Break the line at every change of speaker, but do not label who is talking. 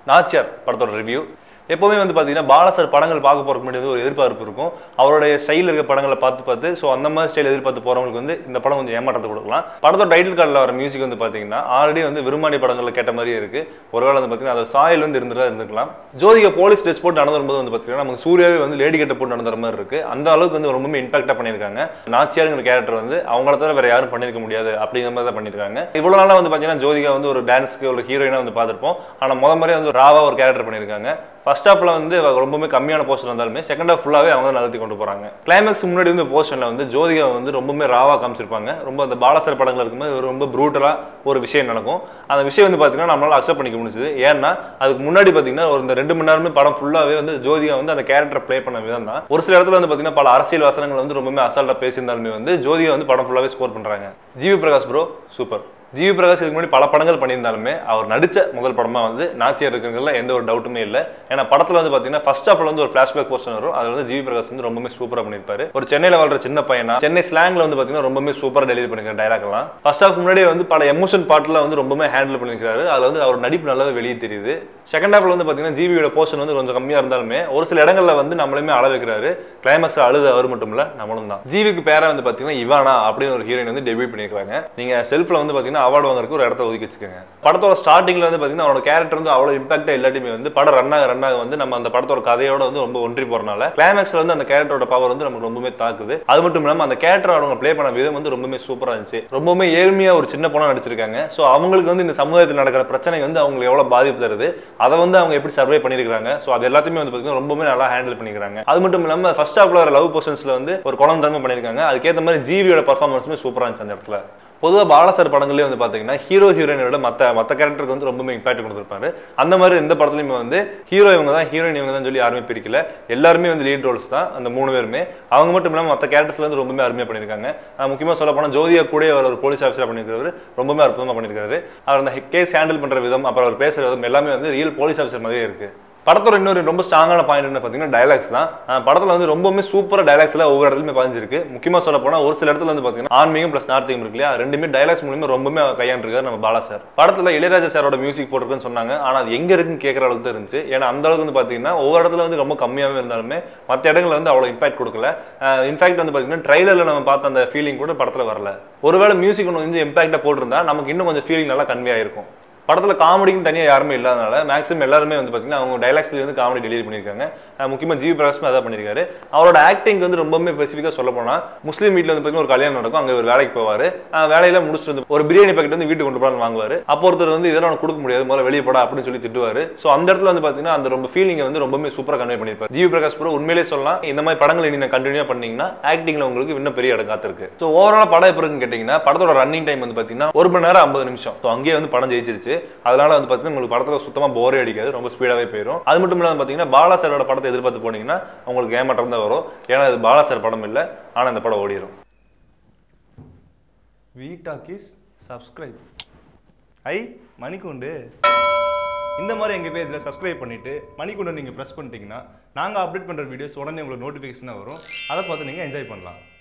நாச்சியார் படத்தோட ரிவ்யூ எப்பவுமே வந்து பார்த்தீங்கன்னா பாலசர் படங்கள் பார்க்க போறதுக்கு முன்னாடி வந்து ஒரு எதிர்பார்ப்பு இருக்கும் அவருடைய ஸ்டைல் இருக்க படங்களை பார்த்து பார்த்து ஸோ அந்த மாதிரி ஸ்டைல் எதிர்பார்த்து போறவங்களுக்கு வந்து இந்த படம் கொஞ்சம் ஏமாற்றத்தை கொடுக்கலாம் படத்தோட டைட்டில் கார்டில் வர மியூசிக் வந்து பார்த்தீங்கன்னா ஆல்ரெடி வந்து விரும்மாண்டி படங்களில் கேட்ட மாதிரியே இருக்கு ஒருவேளை வந்து பார்த்தீங்கன்னா அது சாயல் வந்து இருந்துதான் இருந்துக்கலாம் ஜோதிகா போலீஸ் ட்ரெஸ் போட்டு நடந்து வரும்போது வந்து பார்த்தீங்கன்னா நமக்கு சூர்யாவே வந்து லேடி கட்ட போட்டு நடந்துற மாதிரி இருக்கு அந்த அளவுக்கு வந்து ரொம்பவே இம்பாக்டாக பண்ணியிருக்காங்க நாச்சியாருங்கிற கேரக்டர் வந்து அவங்கள தவிர வேற யாரும் பண்ணியிருக்க முடியாது அப்படிங்கிற மாதிரி தான் பண்ணியிருக்காங்க இவ்வளவு நாளா வந்து பார்த்தீங்கன்னா ஜோதிகா வந்து ஒரு டான்ஸ்க்கு ஒரு ஹீரோயினா வந்து பார்த்துருப்போம் ஆனால் முத முறையே வந்து ராவா ஒரு கேரக்டர் பண்ணியிருக்காங்க ஃபர்ஸ்ட் ஹாஃப்ல வந்து அவ ரொம்பவே கம்மியான போஸ்டர் இருந்தாலுமே செகண்ட் ஹாஃப் ஃபுல்லாவே அவங்க தான் நகர்த்தி கொண்டு போறாங்க கிளைமேக்ஸ் முன்னாடி வந்து போர்ஷன்ல வந்து ஜோதிகா வந்து ரொம்பவே ராவா காமிச்சிருப்பாங்க ரொம்ப அந்த பாலாசர் படங்கள் இருக்கும்போது ஒரு ரொம்ப ப்ரூட்டலா ஒரு விஷயம் நடக்கும் அந்த விஷயம் வந்து பாத்தீங்கன்னா நம்மளால அக்செப்ட் பண்ணிக்க முடிஞ்சது ஏன்னா அதுக்கு முன்னாடி பாத்தீங்கன்னா ஒரு இந்த ரெண்டு மணி நேரமே படம் ஃபுல்லாவே வந்து ஜோதிகா வந்து அந்த கேரக்டர் ப்ளே பண்ண விதம் தான் ஒரு சில இடத்துல வந்து பாத்தீங்கன்னா பல அரசியல் வசனங்கள் வந்து ரொம்பவே அசால்ட்டா பேசியிருந்தாலுமே வந்து ஜோதிகா வந்து படம் ஃபுல்லாவே ஸ்கோர் பண்றாங்க GV Prakash bro super GV Prakash இதுக்கு முன்னாடி பல படங்கள் பண்ணியிருந்தாலுமே அவர் நடிச்ச முதல் படமா வந்து நாச்சியார் இருக்குங்கிறதுல எந்த ஒரு டவுட்டுமே இல்லை ஏன்னா படத்துல வந்து பாத்தீங்கன்னா ஃபர்ஸ்ட் ஹாஃப்ல வந்து ஒரு ஃபிளாஷ்பேக் போர்ஷன் வரும் அதுல வந்து ஜிவி பிரகாஷ் வந்து ரொம்பவே சூப்பரா பண்ணியிருப்பாரு ஒரு சென்னையில வாழ்ற சின்ன பையனா சென்னை ஸ்லாங்ல வந்து பாத்தீங்கன்னா ரொம்பவே சூப்பரா டெலிவரி பண்ணிருக்காரு டைலாக் எல்லாம் ஃபர்ஸ்ட் ஹாஃப் முன்னாடியே வந்து பல எமோஷன் பாட்டுல வந்து ரொம்பவே ஹேண்டில் பண்ணிருக்காரு அதுல வந்து அவர் நடிப்பு நல்லாவே வெளியே தெரியுது செகண்ட் ஹாஃப்ல வந்து பாத்தீங்கன்னா ஜிவியோட போர்ஷன் வந்து கொஞ்சம் கம்மியா இருந்தாலுமே ஒரு சில இடங்கள்ல வந்து நம்மளுமே அள வைக்கிறாரு கிளைமேக்ஸ்ல அழுது அவர் மட்டும் இல்ல நம்மளும் தான் ஜிவிக்கு பேரா வந்து பாத்தீங்கன்னா இவானா அப்படின்னு ஒரு ஹீரோயின் வந்து டெபியூட் பண்ணிருக்காங்க நீங்க செல்ஃப்ல வந்து பாத்தீங்கன்னா அவார்டு வாங்குறதுக்கு ஒரு இடத்த ஒதுக்கி வச்சுக்கோங்க படத்தோட ஸ்டார்டிங்ல வந்து பாத்தீங்கன்னா அவனோட கேரக்டர் வந்து அவ்வளவு இம்பாக்டா எல்லாத்தையுமே வந்து படம் ரன் ஆக ரன் ஆக வந்து நம்ம அந்த படத்தோட கதையோட வந்து ரொம்ப ஒன்றி போறனால கிளைமேக்ஸ்ல வந்து அந்த கேரக்டரோட பவர் வந்து நமக்கு ரொம்பவே தாக்குது அது மட்டும் இல்லாம அந்த கேரக்டர் அவங்க ப்ளே பண்ண விதம் வந்து ரொம்பவே சூப்பரா இருந்துச்சு ரொம்பவே ஏழ்மையா ஒரு சின்ன பொண்ணா நடிச்சிருக்காங்க சோ அவங்களுக்கு வந்து இந்த சமுதாயத்தில் நடக்கிற பிரச்சனை வந்து அவங்களுக்கு எவ்வளவு பாதிப்பு தருது அதை வந்து அவங்க எப்படி சர்வை பண்ணிருக்காங்க சோ அது எல்லாத்தையுமே வந்து பாத்தீங்கன்னா ரொம்பவே நல்லா ஹேண்டில் பண்ணிருக்காங்க அது மட்டும் இல்லாம ஃபர்ஸ்ட் ஹாஃப்ல வர லவ் போர்ஷன்ஸ்ல வந்து ஒரு குளம் தரமா பண்ணிருக்காங்க அதுக்கேற்ற மாதிரி ஜிவியோட பர்ஃபார்மன்ஸுமே சூப்பரா இருந்துச்சு அந்த இடத்துல பொதுவாக பாலசர் படங்களே வந்து பார்த்தீங்கன்னா ஹீரோ ஹீரோயினோட மற்ற மற்ற கேரக்டருக்கு வந்து ரொம்பவே இம்பாக்ட் கொடுத்துருப்பாரு அந்த மாதிரி இந்த படத்துலையுமே வந்து ஹீரோ இவங்க தான் ஹீரோயின் இவங்க தான் சொல்லி யாருமே பிரிக்கல எல்லாருமே வந்து லீட் ரோல்ஸ் தான் அந்த மூணு பேருமே அவங்க மட்டும் இல்லாமல் மற்ற கேரக்டர்ஸ்ல வந்து ரொம்பவே அருமையாக பண்ணியிருக்காங்க முக்கியமாக சொல்ல போனால் ஜோதியா கூட அவர் ஒரு போலீஸ் ஆஃபீஸராக பண்ணியிருக்காரு ரொம்பவே அற்புதமாக பண்ணியிருக்காரு அவர் அந்த கேஸ் ஹேண்டில் பண்ணுற விதம் அப்புறம் அவர் பேசுகிற விதம் எல்லாமே வந்து ரியல் போலீஸ் ஆஃபீஸர் மாதிரியே இருக்கு படத்தோட இன்னொரு ரொம்ப ஸ்ட்ராங்கான பாயிண்ட் என்ன பார்த்தீங்கன்னா டைலாக்ஸ் தான் அஹ் படத்துல வந்து ரொம்பவுமே சூப்பராக டைலாக்ஸ்ல ஒவ்வொரு இடத்துலயுமே பதிஞ்சிருக்கு முக்கியமா சொல்ல போனா ஒரு சில இடத்துல வந்து பார்த்தீங்கன்னா ஆன்மீகம் ப்ளஸ் நார்த்திகம் இருக்கு இல்லையா ரெண்டுமே டைலாக்ஸ் மூலியமா ரொம்பவே கையாண்டிருக்காரு நம்ம பாலா சார் படத்துல இளையராஜா சாரோட மியூசிக் போட்டிருக்குன்னு சொன்னாங்க ஆனா அது எங்க இருக்குன்னு கேட்கற அளவுக்கு தான் இருந்துச்சு ஏன்னா அந்த அளவுக்கு வந்து பார்த்தீங்கன்னா ஒவ்வொரு இடத்துல வந்து ரொம்ப கம்மியாவே இருந்தாலுமே மற்ற இடங்கள்ல வந்து அவ்வளோ இம்பாக்ட் கொடுக்கல இன்ஃபேக்ட் வந்து பார்த்தீங்கன்னா ட்ரைலர்ல நம்ம பார்த்த அந்த ஃபீலிங் கூட படத்துல வரல ஒருவேளை மியூசிக் ஒன்று கொஞ்சம் இம்பாக்டா போட்டிருந்தா நமக்கு இன்னும் கொஞ்சம் ஃபீலிங் நல்லா கன்வே ஆயிருக்கும் படத்தில் காமெடிக்கு தனியாக யாருமே இல்லாதனால மேக்ஸிமம் எல்லாருமே வந்து பார்த்தீங்கன்னா அவங்க டைலாக்ஸ்ல வந்து காமெடி டெலிவரி பண்ணியிருக்காங்க அஹ் முக்கியமா ஜிவி பிரகாஷ்மே அதான் பண்ணியிருக்காரு அவரோட ஆக்டிங் வந்து ரொம்பவே ஸ்பெசிஃபிக்காக சொல்ல போனால் முஸ்லீம் வீட்டில் வந்து பார்த்தீங்கன்னா ஒரு கல்யாணம் நடக்கும் அங்கே ஒரு வேலைக்கு போவார் வேலையில முடிச்சுட்டு வந்து ஒரு பிரியாணி பாக்கெட் வந்து வீட்டுக்கு கொண்டு போகலான்னு வாங்குவார் அப்போ ஒருத்தர் வந்து இதெல்லாம் உனக்கு கொடுக்க முடியாது முதல்ல வெளியே போடா அப்படின்னு சொல்லி திட்டுவார் ஸோ அந்த இடத்துல வந்து பார்த்தீங்கன்னா அந்த ரொம்ப ஃபீலிங்கை வந்து ரொம்பவே சூப்பராக கன்வே பண்ணியிருப்பார் ஜிவி பிரகாஷ் ப்ரோ உண்மையிலே சொல்லலாம் இந்த மாதிரி படங்களை நீங்கள் கண்டினியூ பண்ணீங்கன்னா ஆக்டிங்ல உங்களுக்கு இன்னும் பெரிய இடம் காத்திருக்கு ஸோ ஓவரால் படம் எப்படி இருக்குன்னு கேட்டிங்கன்னா படத்தோட ரன்னிங் டைம் வந்து பார்த்தீங்கன்னா ஒரு மணி நேரம் ஐம்பது நிமிஷம் ஸோ அங்கேயே வந்து படம் ஜெயிச்சிருச்சு அதனால வந்து பார்த்தீங்கன்னா உங்களுக்கு படத்தில் சுத்தமாக போரே அடிக்காது ரொம்ப ஸ்பீடாகவே போயிடும் அது மட்டும் இல்லாமல் பார்த்தீங்கன்னா பாலா சாரோட படத்தை எதிர்பார்த்து போனீங்கன்னா உங்களுக்கு ஏமாற்றம் தான் வரும் ஏன்னா இது பாலா சார் படம் இல்லை ஆனால் இந்த படம் ஓடிடும் வி டாக்கிஸ் சப்ஸ்கிரைப் ஐ மணிக்குண்டு இந்த மாதிரி எங்கள் பேஜில் சப்ஸ்கிரைப் பண்ணிவிட்டு மணிக்குண்டு நீங்கள் ப்ரெஸ் பண்ணிட்டீங்கன்னா நாங்கள் அப்டேட் பண்ணுற வீடியோஸ் உடனே உங்களுக்கு நோட்டிஃபிகேஷனாக வரும் அதை பார்த்து நீங்கள் என்ஜாய் பண்ணலாம்